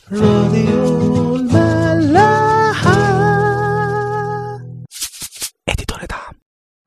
راديو الملاحة اديتور دعم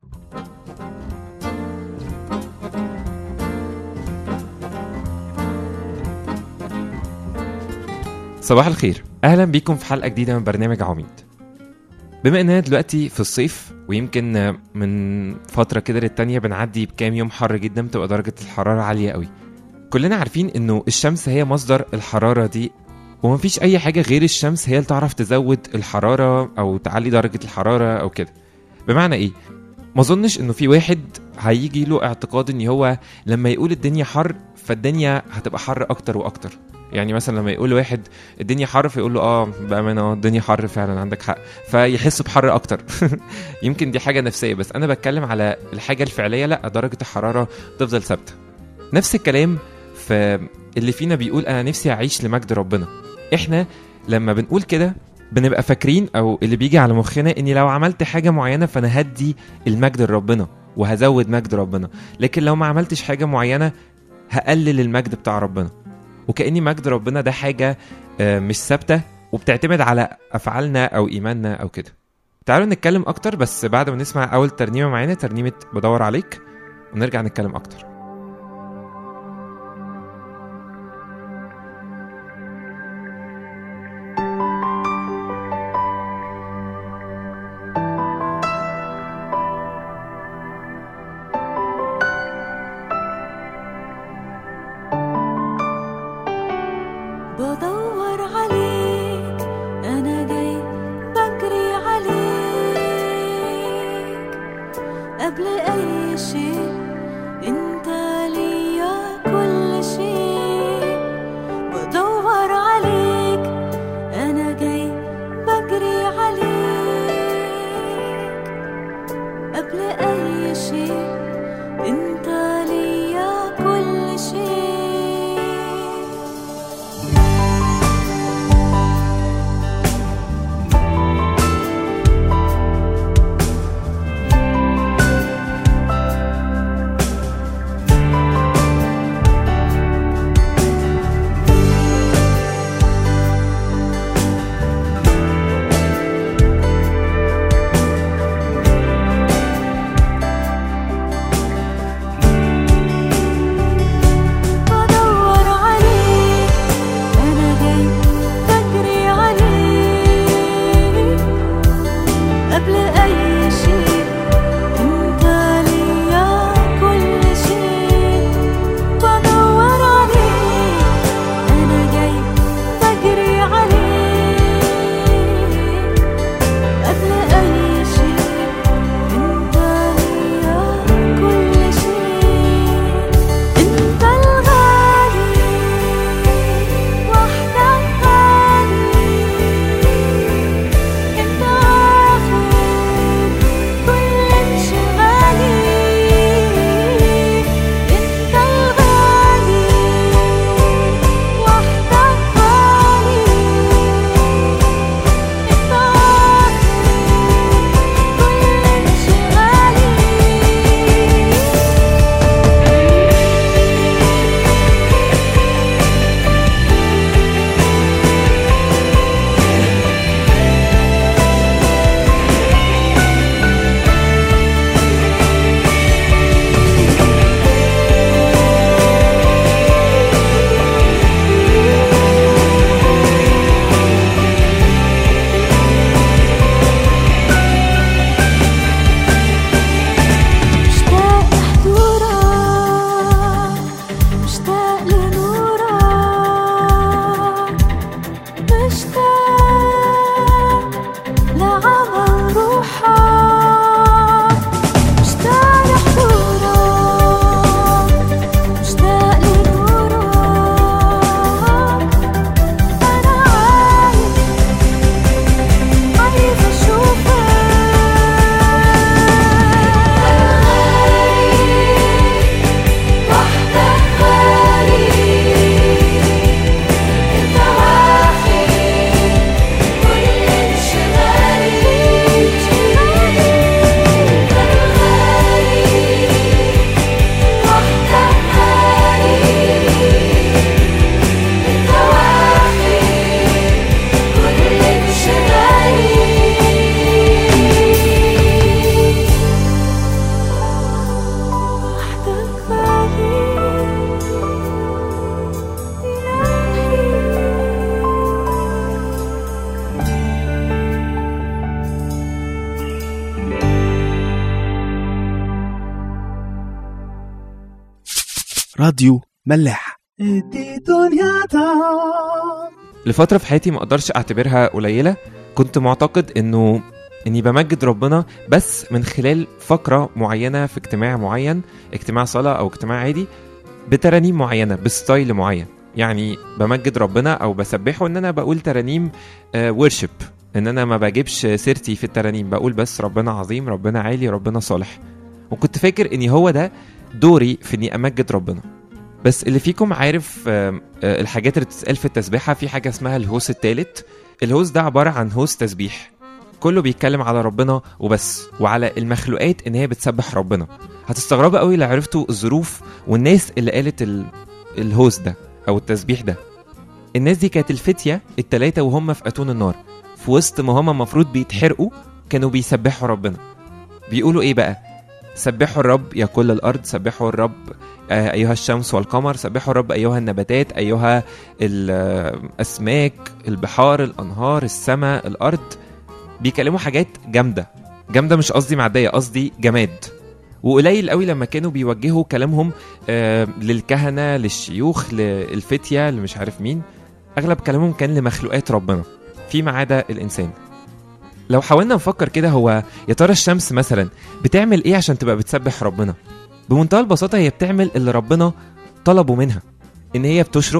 صباح الخير اهلا بيكم في حلقه جديده من برنامج عميد بما اننا دلوقتي في الصيف ويمكن من فتره كده للتانيه بنعدي بكام يوم حر جدا بتبقى درجه الحراره عاليه قوي كلنا عارفين انه الشمس هي مصدر الحراره دي ومفيش اي حاجه غير الشمس هي اللي تعرف تزود الحراره او تعلي درجه الحراره او كده بمعنى ايه ما اظنش انه في واحد هيجي له اعتقاد ان هو لما يقول الدنيا حر فالدنيا هتبقى حر اكتر واكتر يعني مثلا لما يقول واحد الدنيا حر فيقول له اه بامانه اه الدنيا حر فعلا عندك حق فيحس بحر اكتر يمكن دي حاجه نفسيه بس انا بتكلم على الحاجه الفعليه لا درجه الحراره تفضل ثابته نفس الكلام في اللي فينا بيقول انا نفسي اعيش لمجد ربنا احنا لما بنقول كده بنبقى فاكرين او اللي بيجي على مخنا اني لو عملت حاجه معينه فانا هدي المجد لربنا وهزود مجد ربنا لكن لو ما عملتش حاجه معينه هقلل المجد بتاع ربنا وكاني مجد ربنا ده حاجه آه، مش ثابته وبتعتمد على افعالنا او ايماننا او كده تعالوا نتكلم اكتر بس بعد ما نسمع اول ترنيمه معانا ترنيمه بدور عليك ونرجع نتكلم اكتر بدور عليك أنا جاي بجري عليك قبل أي شيء أنت ليا كل شيء بدور عليك أنا جاي بجري عليك قبل أي شيء أنت ليا كل شيء راديو ملاح دي دنيا طعم لفترة في حياتي ما اقدرش اعتبرها قليلة كنت معتقد انه اني بمجد ربنا بس من خلال فقرة معينة في اجتماع معين اجتماع صلاة او اجتماع عادي بترانيم معينة بستايل معين يعني بمجد ربنا او بسبحه ان انا بقول ترانيم ورشب ان انا ما بجيبش سيرتي في الترانيم بقول بس ربنا عظيم ربنا عالي ربنا صالح وكنت فاكر اني هو ده دوري في اني امجد ربنا بس اللي فيكم عارف آم، آه، الحاجات اللي بتتقال في التسبيحه في حاجه اسمها الهوس الثالث الهوس ده عباره عن هوس تسبيح كله بيتكلم على ربنا وبس وعلى المخلوقات ان هي بتسبح ربنا هتستغربوا قوي لو عرفتوا الظروف والناس اللي قالت ال... الهوس ده او التسبيح ده الناس دي كانت الفتيه التلاته وهم في اتون النار في وسط ما هم المفروض بيتحرقوا كانوا بيسبحوا ربنا بيقولوا ايه بقى سبحوا الرب يا كل الارض سبحوا الرب آه، ايها الشمس والقمر سبحوا الرب ايها النباتات ايها الاسماك البحار الانهار السماء الارض بيكلموا حاجات جامده جامده مش قصدي معديه قصدي جماد وقليل قوي لما كانوا بيوجهوا كلامهم آه، للكهنه للشيوخ للفتيه اللي مش عارف مين اغلب كلامهم كان لمخلوقات ربنا فيما عدا الانسان لو حاولنا نفكر كده هو يا ترى الشمس مثلا بتعمل ايه عشان تبقى بتسبح ربنا بمنتهى البساطه هي بتعمل اللي ربنا طلبه منها ان هي بتشرق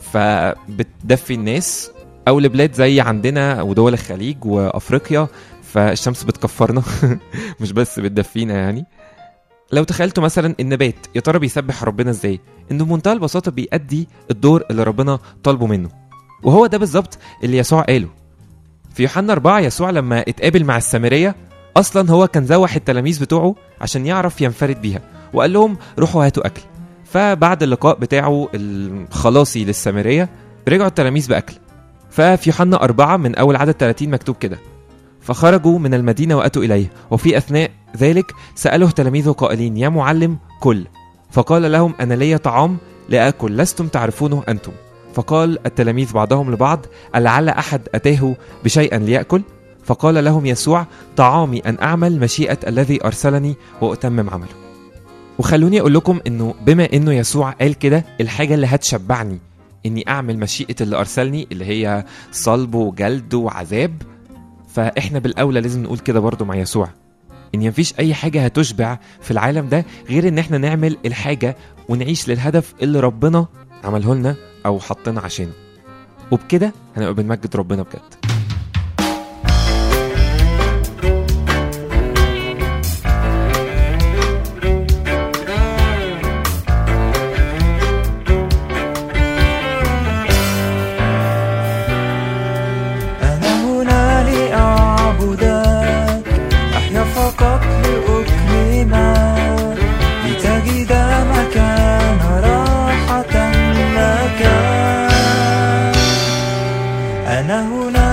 فبتدفي الناس او لبلاد زي عندنا ودول الخليج وافريقيا فالشمس بتكفرنا مش بس بتدفينا يعني لو تخيلتوا مثلا النبات يا ترى بيسبح ربنا ازاي انه بمنتهى البساطه بيأدي الدور اللي ربنا طالبه منه وهو ده بالظبط اللي يسوع قاله في يوحنا 4 يسوع لما اتقابل مع السامريه اصلا هو كان زوح التلاميذ بتوعه عشان يعرف ينفرد بيها وقال لهم روحوا هاتوا اكل فبعد اللقاء بتاعه الخلاصي للسامريه رجعوا التلاميذ باكل ففي يوحنا أربعة من أول عدد 30 مكتوب كده فخرجوا من المدينة وأتوا إليه وفي أثناء ذلك سأله تلاميذه قائلين يا معلم كل فقال لهم أنا لي طعام لآكل لستم تعرفونه أنتم فقال التلاميذ بعضهم لبعض ألعل أحد أتاه بشيء ليأكل فقال لهم يسوع طعامي أن أعمل مشيئة الذي أرسلني وأتمم عمله وخلوني أقول لكم إنه بما إنه يسوع قال كده الحاجة اللي هتشبعني إني أعمل مشيئة اللي أرسلني اللي هي صلب وجلد وعذاب فإحنا بالأولى لازم نقول كده برضو مع يسوع إن مفيش أي حاجة هتشبع في العالم ده غير إن إحنا نعمل الحاجة ونعيش للهدف اللي ربنا عمله لنا أو حطنا عشانه وبكده هنبقى بنمجد ربنا بجد أنا هنا لأعبدك أحيا فقط لأكرمك لتجد مكان راحة لك أنا هنا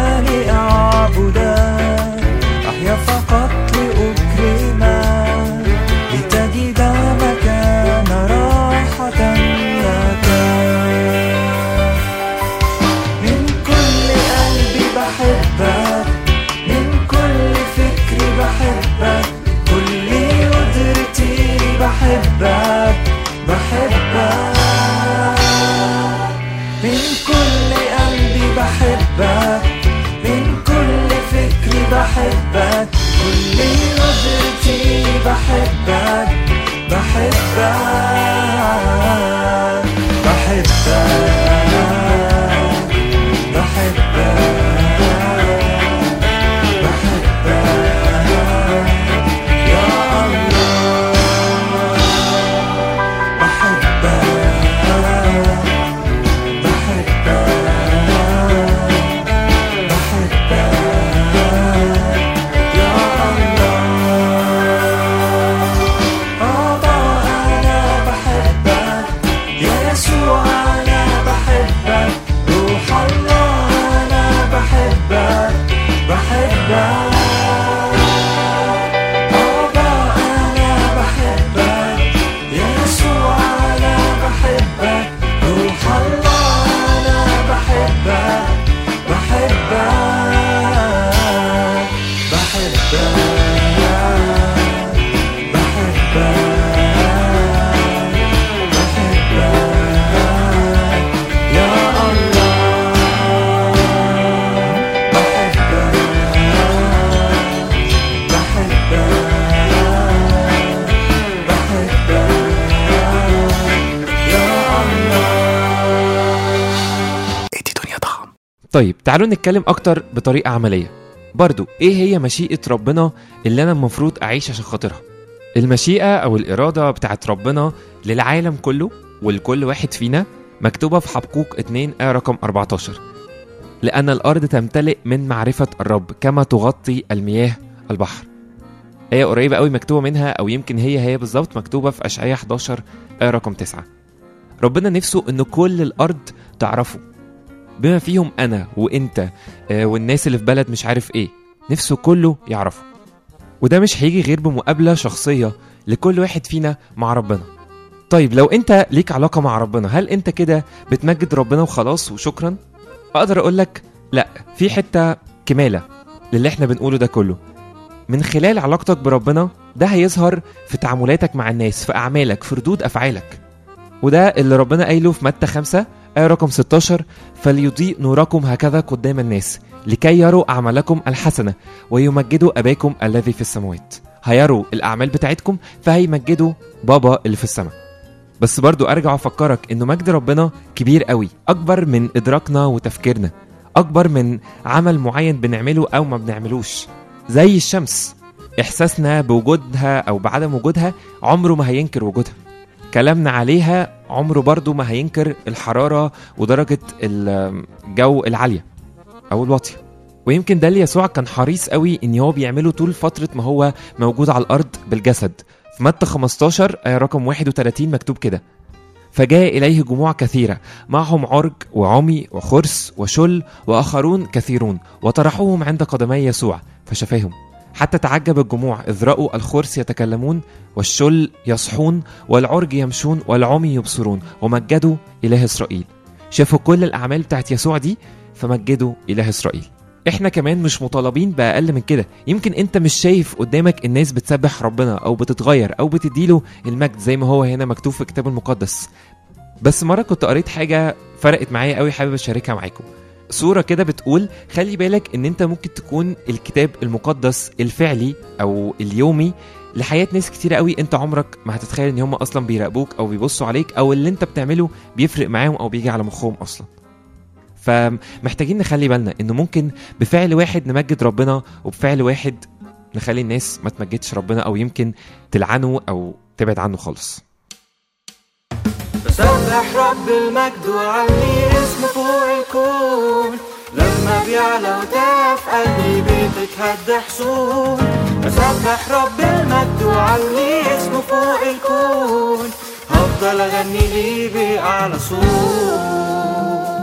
لأعبدك أحيا فقط لأكرمك لتجد مكان راحة لك من كل قلبي بحبك من كل فكري بحبك كل قدرتي بحبك بحبك من كل قلبي بحبك من كل فكري بحبك كل قدرتي بحبك بحبك بحبك بحبك بحبك يا الله بحبك بحبك بحبك يا الله بابا أنا طيب تعالوا نتكلم اكتر بطريقه عمليه برضو ايه هي مشيئه ربنا اللي انا المفروض اعيش عشان خاطرها المشيئه او الاراده بتاعت ربنا للعالم كله ولكل واحد فينا مكتوبه في حبقوق 2 آية رقم 14 لأن الأرض تمتلئ من معرفة الرب كما تغطي المياه البحر آية قريبة قوي مكتوبة منها أو يمكن هي هي بالظبط مكتوبة في أشعياء 11 آية رقم 9 ربنا نفسه إن كل الأرض تعرفه بما فيهم أنا وإنت آه، والناس اللي في بلد مش عارف إيه نفسه كله يعرفه وده مش هيجي غير بمقابلة شخصية لكل واحد فينا مع ربنا طيب لو انت ليك علاقة مع ربنا هل انت كده بتمجد ربنا وخلاص وشكرا اقدر اقول لك لا في حتة كمالة للي احنا بنقوله ده كله من خلال علاقتك بربنا ده هيظهر في تعاملاتك مع الناس في اعمالك في ردود افعالك وده اللي ربنا قايله في متى 5 آية رقم 16 فليضيء نوركم هكذا قدام الناس لكي يروا أعمالكم الحسنة ويمجدوا أباكم الذي في السماوات هيروا الأعمال بتاعتكم فهيمجدوا بابا اللي في السماء بس برضو أرجع أفكرك إنه مجد ربنا كبير قوي أكبر من إدراكنا وتفكيرنا أكبر من عمل معين بنعمله أو ما بنعملوش زي الشمس إحساسنا بوجودها أو بعدم وجودها عمره ما هينكر وجودها كلامنا عليها عمره برضو ما هينكر الحرارة ودرجة الجو العالية أو الواطية ويمكن ده اللي يسوع كان حريص قوي ان هو بيعمله طول فترة ما هو موجود على الأرض بالجسد في متى 15 آية رقم 31 مكتوب كده فجاء إليه جموع كثيرة معهم عرج وعمي وخرس وشل وآخرون كثيرون وطرحوهم عند قدمي يسوع فشفاهم حتى تعجب الجموع إذ رأوا الخرس يتكلمون والشل يصحون والعرج يمشون والعمي يبصرون ومجدوا إله إسرائيل شافوا كل الأعمال بتاعت يسوع دي فمجدوا إله إسرائيل احنا كمان مش مطالبين بأقل من كده يمكن انت مش شايف قدامك الناس بتسبح ربنا او بتتغير او بتديله المجد زي ما هو هنا مكتوب في الكتاب المقدس بس مرة كنت قريت حاجة فرقت معايا قوي حابب اشاركها معاكم صورة كده بتقول خلي بالك ان انت ممكن تكون الكتاب المقدس الفعلي او اليومي لحياة ناس كتيرة قوي انت عمرك ما هتتخيل ان هم اصلا بيراقبوك او بيبصوا عليك او اللي انت بتعمله بيفرق معاهم او بيجي على مخهم اصلا فمحتاجين نخلي بالنا انه ممكن بفعل واحد نمجد ربنا وبفعل واحد نخلي الناس ما تمجدش ربنا او يمكن تلعنه او تبعد عنه خالص بسبح رب المجد وعلي اسمه فوق الكون لما بيعلى وتقف قلبي بتتهد حصون بسبح رب المجد وعلي اسمه فوق الكون هفضل اغني ليه بأعلى صوت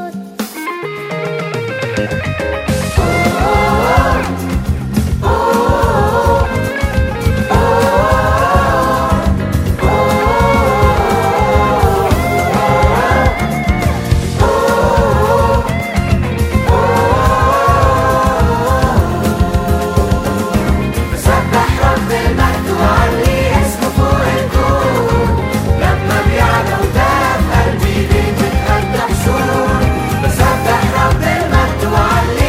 بسبح رب المجد وعلي اسمه فوق الكون لما بيعلى وتقف قلبي بتتهد حصون بسبح رب المجد وعلي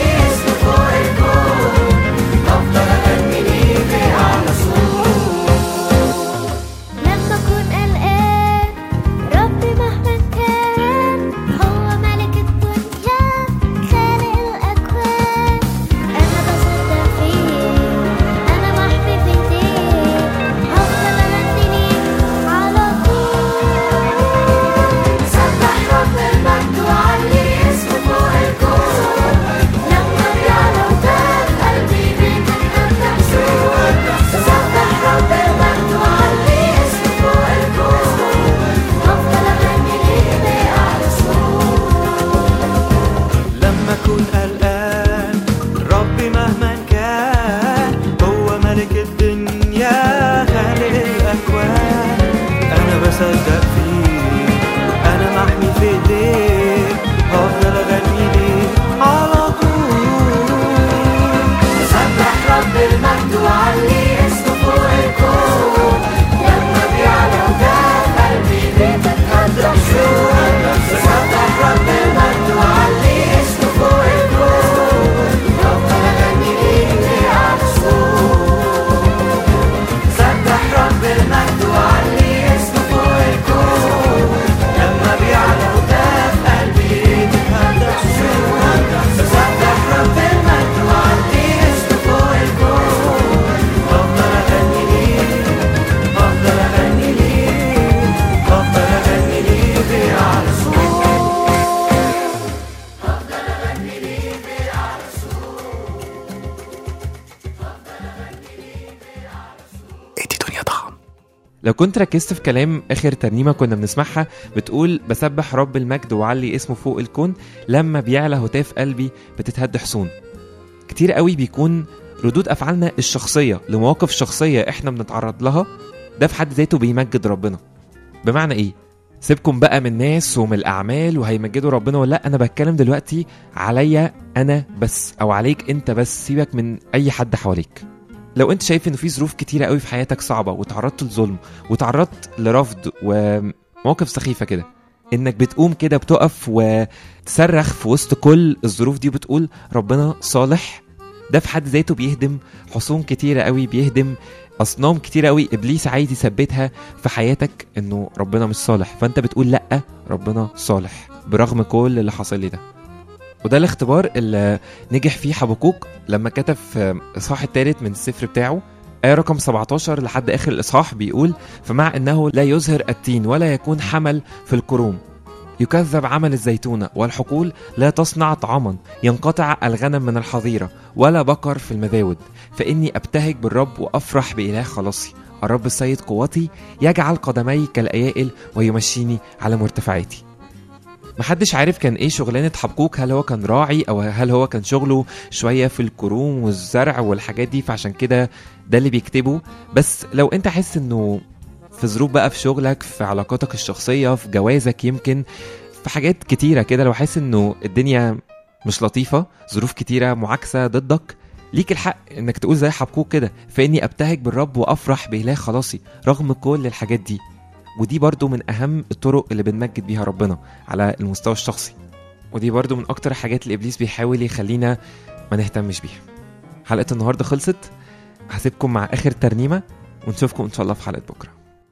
لو كنت ركزت في كلام اخر ترنيمه كنا بنسمعها بتقول بسبح رب المجد وعلي اسمه فوق الكون لما بيعلى هتاف قلبي بتتهد حصون كتير قوي بيكون ردود افعالنا الشخصيه لمواقف شخصيه احنا بنتعرض لها ده في حد ذاته بيمجد ربنا بمعنى ايه سيبكم بقى من الناس ومن الاعمال وهيمجدوا ربنا ولا لأ، انا بتكلم دلوقتي عليا انا بس او عليك انت بس سيبك من اي حد حواليك لو انت شايف ان في ظروف كتيره قوي في حياتك صعبه وتعرضت لظلم وتعرضت لرفض ومواقف سخيفه كده انك بتقوم كده بتقف وتصرخ في وسط كل الظروف دي وبتقول ربنا صالح ده في حد ذاته بيهدم حصون كتيره قوي بيهدم اصنام كتيره قوي ابليس عايز يثبتها في حياتك انه ربنا مش صالح فانت بتقول لا ربنا صالح برغم كل اللي حصل لي ده وده الاختبار اللي نجح فيه حبقوق لما كتب في الاصحاح الثالث من السفر بتاعه آية رقم 17 لحد آخر الإصحاح بيقول فمع أنه لا يزهر التين ولا يكون حمل في الكروم يكذب عمل الزيتونة والحقول لا تصنع طعاما ينقطع الغنم من الحظيرة ولا بقر في المذاود فإني أبتهج بالرب وأفرح بإله خلاصي الرب السيد قوتي يجعل قدمي كالأيائل ويمشيني على مرتفعاتي محدش عارف كان ايه شغلانه حبقوق هل هو كان راعي او هل هو كان شغله شويه في الكروم والزرع والحاجات دي فعشان كده ده اللي بيكتبه بس لو انت حاسس انه في ظروف بقى في شغلك في علاقاتك الشخصيه في جوازك يمكن في حاجات كتيره كده لو حاسس انه الدنيا مش لطيفه ظروف كتيره معاكسه ضدك ليك الحق انك تقول زي حبقوق كده فاني ابتهج بالرب وافرح باله خلاصي رغم كل الحاجات دي ودي برضو من اهم الطرق اللي بنمجد بيها ربنا على المستوى الشخصي ودي برضو من اكتر الحاجات اللي ابليس بيحاول يخلينا ما نهتمش بيها حلقه النهارده خلصت هسيبكم مع اخر ترنيمه ونشوفكم ان شاء الله في حلقه بكره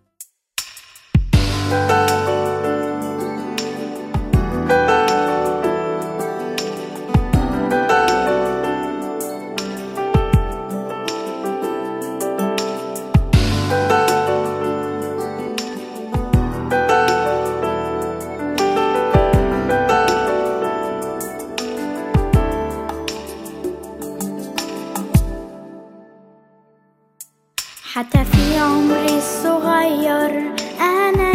حتى في عمري الصغير أنا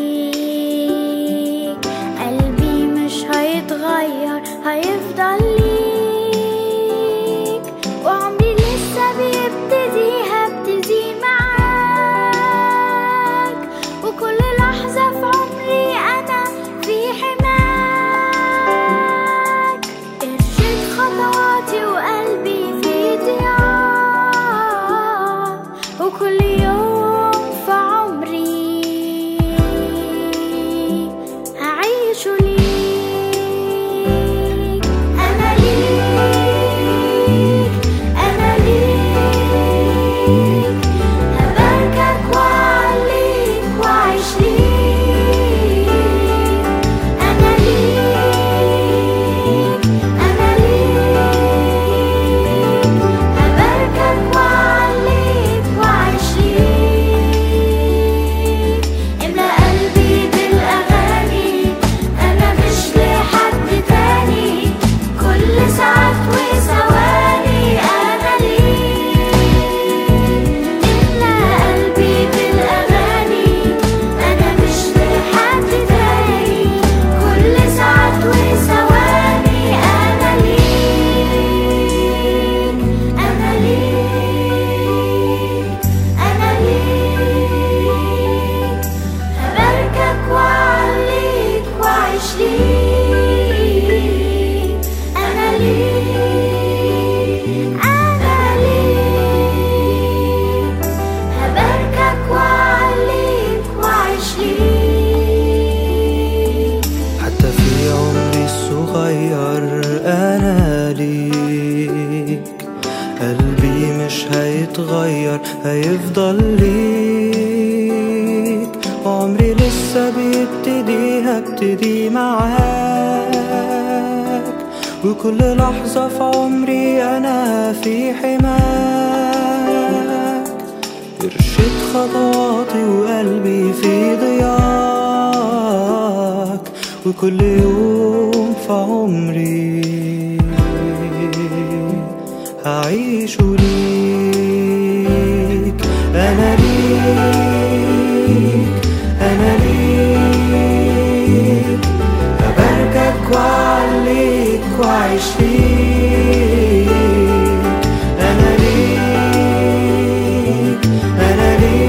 ليك قلبي مش هيتغير هيفضل ليك وعمري لسه بيبتدي هبتدي معاك وكل لحظة في عمري أنا في حماك ارشد خطواتي وقلبي في ضياع وكل يوم في عمري هعيش ليك أنا ليك أنا ليك هباركك وأعليك وأعيش ليك أنا ليك أنا ليك هباركك وأعليك وأعيش ليك املى قلبي بالأغاني أنا مش لحد تاني كل ساعات وثواني أنا ليك املى قلبي بالأغاني أنا مش لحد تاني كل ساعات وثواني أنا ليك أنا ليك أنا ليك هباركك وأعليك وأعيش ليك أنا ليك أنا ليك هباركك وأعليك وأعيش ليك حتى في عمري الصغير أنا ليك قلبي مش هيتغير هيفضل ليك عمري لسه بيبتدي هبتدي معاك وكل لحظة في عمري أنا في حماك ارشد خطواتي وقلبي في ضياك وكل يوم في عمري هعيش ليك أنا ليك وأعليك وأعيش ليك أنا ليك أنا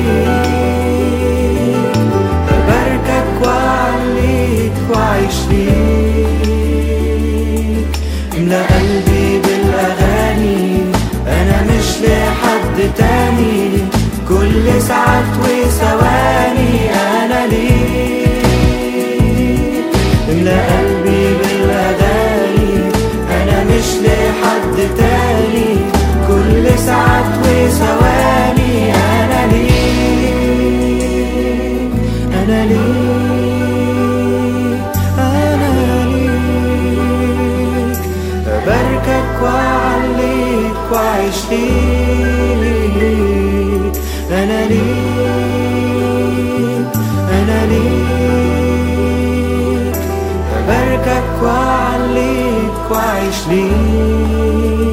ليك أباركك وأعليك وأعيش ليك املى قلبي بالأغاني أنا مش لحد تاني كل ساعات وثواني أنا ليك املى قلبي بالأغاني أنا مش لحد تاني كل ساعات وثواني أنا ليك أنا ليك أنا ليك أباركك وأعليك وأعيش ليك أنا ليك أنا ليك أباركك وأعليك وأعيش ليك